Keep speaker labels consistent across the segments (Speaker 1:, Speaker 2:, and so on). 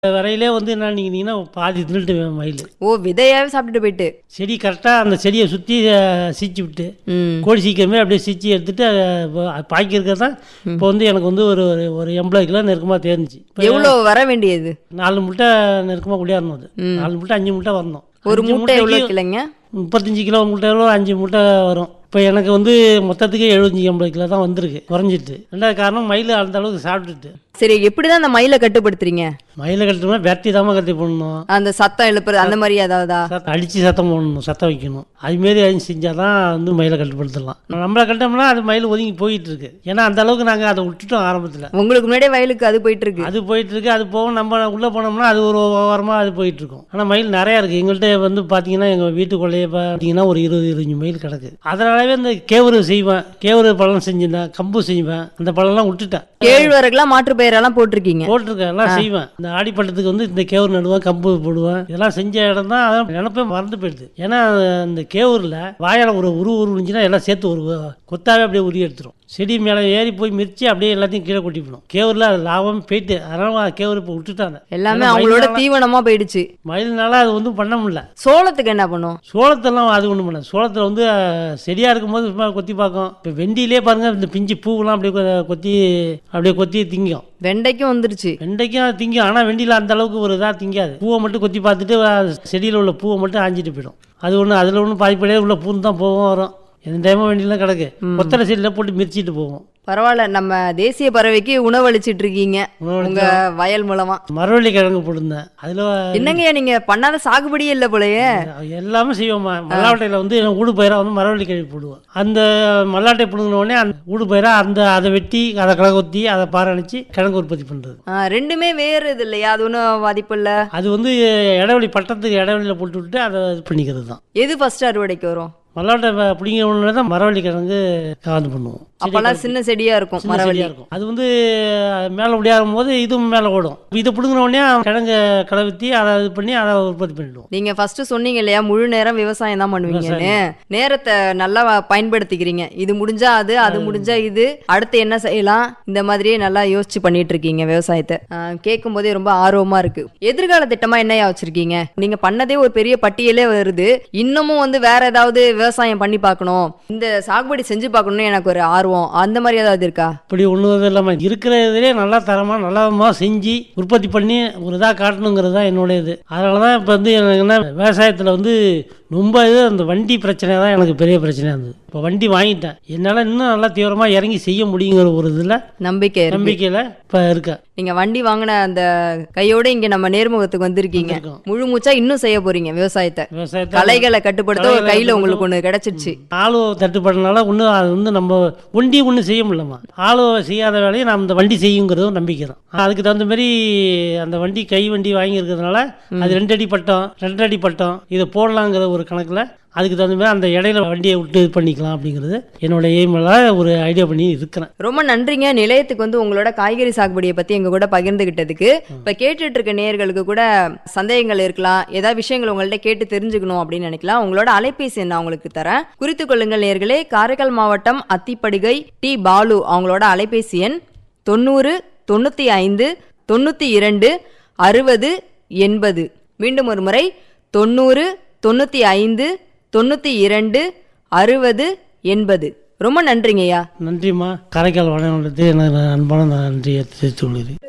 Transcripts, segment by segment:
Speaker 1: வரையிலே வந்து என்ன நீங்கன்னா பாதி தின்னுட்டு மயில்
Speaker 2: ஓ விதையாவே சாப்பிட்டுட்டு போயிட்டு
Speaker 1: செடி கரெக்டாக அந்த செடியை சுற்றி சீச்சு விட்டு
Speaker 2: ம்
Speaker 1: கோழி சீக்கிரமே அப்படியே சீச்சி எடுத்துட்டு அஹ், பாக்கி இருக்கிறது தான் இப்போ வந்து எனக்கு வந்து ஒரு ஒரு ஒரு எண்பது கிலோ நெருக்கமாக தேர்ந்துச்சு இப்போ
Speaker 2: எவ்வளவு வர வேண்டியது
Speaker 1: நாலு முட்டை நெருக்கமாக குடியாரணும் அது நாலு முட்டை அஞ்சு முட்டை வரணும்
Speaker 2: ஒரு
Speaker 1: அஞ்சு
Speaker 2: மூட்டை எவ்வளவு
Speaker 1: முட்டைக்கு
Speaker 2: கிளைங்க
Speaker 1: முப்பத்தஞ்சு கிலோ முட்டை எவ்வளோ அஞ்சு முட்டை வரும் இப்போ எனக்கு வந்து மொத்தத்துக்கு எழுபத்தஞ்சி எண்பது கிலோ தான் வந்திருக்கு குறைஞ்சிட்டு ரெண்டாவது காரணம் மயில் அந்த அளவுக்கு சாப்பிட்டுட்டு
Speaker 2: சரி எப்படிதான் அந்த மயிலை கட்டுப்படுத்துறீங்க
Speaker 1: மயிலை கட்டணும்னா வெட்டி தாம கட்டி போடணும்
Speaker 2: அந்த சத்தம் எழுப்புறது அந்த மாதிரி ஏதாவதா
Speaker 1: சத்தம் அடித்து சத்தம் போடணும் சத்தம் வைக்கணும் அதுமாரி அழிஞ்சு செஞ்சால் தான் வந்து மயிலை கட்டுப்படுத்தலாம் நம்மளை கட்டோம்னா அது மயில் ஒதுங்கி போயிட்டு இருக்கு ஏன்னா அந்த அளவுக்கு நாங்கள் அதை விட்டுட்டோம் ஆரம்பத்தில்
Speaker 2: உங்களுக்கு முன்னாடியே வயலுக்கு அது போயிட்டு இருக்கு
Speaker 1: அது போயிட்டு இருக்கு அது போக நம்ம உள்ளே போனோம்னா அது ஒரு வாரமாக அது போயிட்டு இருக்கும் ஆனால் மயில் நிறையா இருக்குது எங்கள்கிட்ட வந்து பார்த்தீங்கன்னா எங்கள் வீட்டுக்குள்ளேயே பார்த்தீங்கன்னா ஒரு இருபது இருபஞ்சு மயில் கிடக்கு அதனாலவே இந்த கேவரு செய்வேன் கேவரு பழம் செஞ்சிருந்தேன் கம்பு செய்வேன் அந்த பழம்லாம் விட்டுட்டேன்
Speaker 2: கேழ்வரகுலாம் மாற்று பயிரெல்லாம் போட்டிருக்கீங்க
Speaker 1: போட்டிருக்கேன் எல்லாம் செய்வேன் இந்த ஆடி பட்டத்துக்கு வந்து இந்த கேவுரு நடுவேன் கம்பு போடுவேன் இதெல்லாம் செஞ்ச இடம் தான் அதான் நினப்பே மறந்து போயிடுது ஏன்னா இந்த கேவூரில் வாயால் ஒரு உரு உருந்துச்சுன்னா எல்லாம் சேர்த்து ஒரு கொத்தாவே அப்படியே உரி எடுத்துரும் செடி மேலே ஏறி போய் மிரிச்சு அப்படியே எல்லாத்தையும் கீழே கொட்டிவிடும் கேவூரில் அது லாபம் போயிட்டு அதனால கேவூர் இப்போ விட்டுட்டாங்க
Speaker 2: எல்லாமே
Speaker 1: ஏன்னா
Speaker 2: அவங்களோட
Speaker 1: மயில்னால-
Speaker 2: தீவனமா போயிடுச்சு
Speaker 1: மயில்னால அது ஒன்றும் பண்ண முடியல
Speaker 2: சோளத்துக்கு என்ன பண்ணும்
Speaker 1: சோளத்தெல்லாம் அது ஒன்றும் பண்ணல சோளத்தில் வந்து அஹ், செடியாக இருக்கும்போது சும்மா கொத்தி பார்க்கும் இப்போ வெண்டியிலே பாருங்கள் இந்த பிஞ்சு பூவெல்லாம் அப்படியே கொ- கொத்தி அப்படியே கொத்தி திங்கும்
Speaker 2: வெண்டைக்கும் வந்துருச்சு
Speaker 1: வெண்டைக்கும் அது திங்கும் ஆனால் வெண்டியில் அந்த அளவுக்கு ஒரு இதாக திங்காது பூவை மட்டும் கொத்தி பார்த்துட்டு அஹ், செடியில் உள்ள பூவை மட்டும் ஆஞ்சிட்டு போயிடும் அது ஒன்று அதில் ஒன்றும் பாதிப்படையாது உள்ள பூந்து தான் போகும் வரும் எந்த டைமும் வெண்டிலாம் கிடக்கு கொத்தரை செடியில் போட்டு மிரிச்சிட்டு போகும்
Speaker 2: பரவாயில்ல நம்ம தேசிய பறவைக்கு உணவளிச்சிட்டு இருக்கீங்க
Speaker 1: உணவளிச்சா-
Speaker 2: உங்க வயல் மூலமா
Speaker 1: மரவள்ளி கிழங்கு போட்டிருந்தேன் அதில்
Speaker 2: என்னங்கய்யா நீங்க பண்ணாத சாகுபடியே இல்ல போலயே
Speaker 1: எல்லாமே செய்வோம்மா மல்லாட்டையில் வந்து ஊடு பயிராக வந்து மரவள்ளி கிழங்கு போடுவோம் அந்த மல்லாட்டை பிடுங்கின உடனே அந்த ஊடு பயிராக அந்த அதை வெட்டி அதை கிழங்கு கொத்தி அதை பாரணிச்சு கிழங்கு உற்பத்தி பண்ணுறது
Speaker 2: ஆ, ரெண்டுமே வேறு இது இல்லையா அது ஒன்றும் பாதிப்பு இல்ல
Speaker 1: அது வந்து இடைவெளி பட்டத்துக்கு இடைவெளியில் போட்டு விட்டு அதை இது பண்ணிக்கிறது தான்
Speaker 2: எது ஃபர்ஸ்ட் அறுவடைக்கு வரும்
Speaker 1: மல்லாட்டை ப- பிடிங்கிற உடனே தான் மரவள்ளி கிழங்கு காந்து பண்ணுவோம்
Speaker 2: அப்பெல்லாம் சின்ன செடியா இருக்கும்
Speaker 1: சின்ன
Speaker 2: மரவள்ளி
Speaker 1: செடியா இருக்கும் அது வந்து மேலே முடியாகும் போது இதுவும் மேலே ஓடும் இதை பிடுங்கின உடனே கிழங்கு கலவித்தி அதை இது பண்ணி அதை உற்பத்தி பண்ணிடுவோம்
Speaker 2: நீங்க ஃபர்ஸ்ட் சொன்னீங்க இல்லையா முழு நேரம் விவசாயம் தான் பண்ணுவீங்கன்னு நேரத்தை நல்லா வ- பயன்படுத்திக்கிறீங்க இது முடிஞ்சா அது அது முடிஞ்சா இது அடுத்து என்ன செய்யலாம் இந்த மாதிரியே நல்லா யோசிச்சு பண்ணிட்டு இருக்கீங்க விவசாயத்தை கேட்கும் போதே ரொம்ப ஆர்வமா இருக்கு எதிர்கால திட்டமா என்னையா வச்சிருக்கீங்க நீங்க பண்ணதே ஒரு பெரிய பட்டியலே வருது இன்னமும் வந்து வேற ஏதாவது விவசாயம் பண்ணி பார்க்கணும் இந்த சாகுபடி செஞ்சு பார்க்கணும்னு எனக்கு ஒரு ஆர்வம் அந்த மாதிரி ஏதாவது இருக்கா
Speaker 1: இப்படி ஒன்றும் இல்லாமல் இருக்கிற இதுலேயே நல்லா தரமாக நல்லமாக செஞ்சு உற்பத்தி பண்ணி ஒரு இதாக காட்டணுங்கிறது தான் என்னோட இது அதனால தான் இப்போ வந்து எனக்கு என்ன விவசாயத்தில் வந்து ரொம்ப இது அந்த வண்டி பிரச்சனை தான் எனக்கு பெரிய பிரச்சனையாக இருந்தது இப்போ வண்டி வாங்கிட்டேன் என்னால் இன்னும் நல்லா தீவிரமாக இறங்கி செய்ய முடியுங்கிற ஒரு இதில்
Speaker 2: நம்பிக்கை இருக்கு
Speaker 1: நம்பிக்கையில் இப்போ இருக்கேன்
Speaker 2: நீங்க வண்டி வாங்கின அந்த கையோட இங்க நம்ம நேர்முகத்துக்கு வந்திருக்கீங்க
Speaker 1: வந்திருக்கோம்.
Speaker 2: முழு மூச்சா இன்னும் செய்ய போறீங்க விவசாயத்தை
Speaker 1: விவசாயத்தை
Speaker 2: கலைகளை கட்டுப்படுத்த ஒரு
Speaker 1: களைகளை
Speaker 2: கையில உங்களுக்கு ஒண்ணு கிடைச்சிருச்சு
Speaker 1: ஆளுவை தட்டுப்பாடுனால ஒன்றும் அது வந்து நம்ம ஒண்டி ஒன்றும் செய்ய முடியலம்மா ஆளுவை செய்யாத வேலையை நம்ம இந்த வண்டி செய்யுங்கிறதும் நம்பிக்கை தான் அதுக்கு தகுந்த மாதிரி அந்த வண்டி கை வண்டி வாங்கியிருக்கிறதுனால அது ரெண்டு அடி பட்டம் ரெண்டு அடி பட்டம் இதை போடலாங்கிற ஒரு கணக்கில் அதுக்கு தகுந்த மாதிரி அந்த இடையில வண்டியை விட்டு இது பண்ணிக்கலாம் அப்படிங்கிறது என்னோட எய்மெல்லாம் ஒரு ஐடியா பண்ணி இருக்கிறேன்
Speaker 2: ரொம்ப நன்றிங்க நிலையத்துக்கு வந்து உங்களோட காய்கறி சாகுபடியை பத்தி எங்க கூட பகிர்ந்துகிட்டதுக்கு இப்ப கேட்டுட்டு இருக்க நேயர்களுக்கு கூட சந்தேகங்கள் இருக்கலாம் ஏதாவது விஷயங்கள் உங்கள்ட்ட கேட்டு தெரிஞ்சுக்கணும் அப்படின்னு நினைக்கலாம் உங்களோட அலைபேசி நான் உங்களுக்கு தரேன் குறித்து கொள்ளுங்கள் நேயர்களே காரைக்கால் மாவட்டம் அத்திப்படிகை டி பாலு அவங்களோட அலைபேசி எண் தொண்ணூறு தொண்ணூத்தி ஐந்து தொண்ணூத்தி இரண்டு அறுபது எண்பது மீண்டும் ஒரு முறை தொண்ணூறு தொண்ணூத்தி ஐந்து தொண்ணூத்தி இரண்டு அறுபது எண்பது ரொம்ப நன்றிங்கய்யா
Speaker 1: நன்றிம்மா காரைக்கால் வனவளத்து எனக்கு அன்பான நன்றியை தெரிவித்துக் கொள்கிறேன்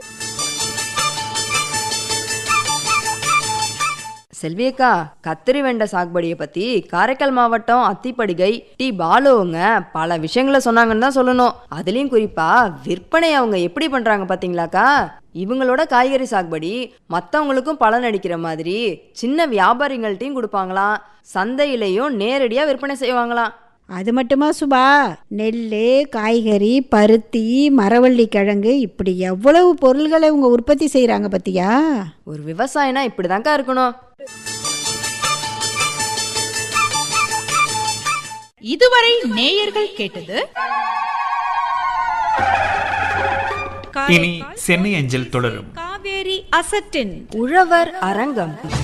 Speaker 2: செல்வியக்கா கத்திரி வெண்டை சாகுபடியை பத்தி காரைக்கால் மாவட்டம் அத்திப்படிகை டி பாலுவுங்க பல விஷயங்களை சொன்னாங்கன்னு தான் சொல்லணும் அதுலயும் குறிப்பா விற்பனை அவங்க எப்படி பண்றாங்க பாத்தீங்களாக்கா இவங்களோட காய்கறி சாகுபடி மத்தவங்களுக்கும் பலன் அடிக்கிற மாதிரி சின்ன வியாபாரிகள்ட்டையும் கொடுப்பாங்களாம் சந்தையிலையும் நேரடியா விற்பனை செய்வாங்களாம்
Speaker 3: அது மட்டுமா சுபா நெல் காய்கறி பருத்தி மரவள்ளி கிழங்கு இப்படி எவ்வளவு பொருள்களை இவங்க உற்பத்தி செய்கிறாங்க பத்தியா
Speaker 2: ஒரு விவசாயனா இப்படிதான்க்கா இருக்கணும்
Speaker 4: இதுவரை நேயர்கள் கேட்டது
Speaker 5: இனி சென்னை அஞ்சல் தொடரும்
Speaker 4: காவேரி அசட்டின்
Speaker 2: உழவர் அரங்கம்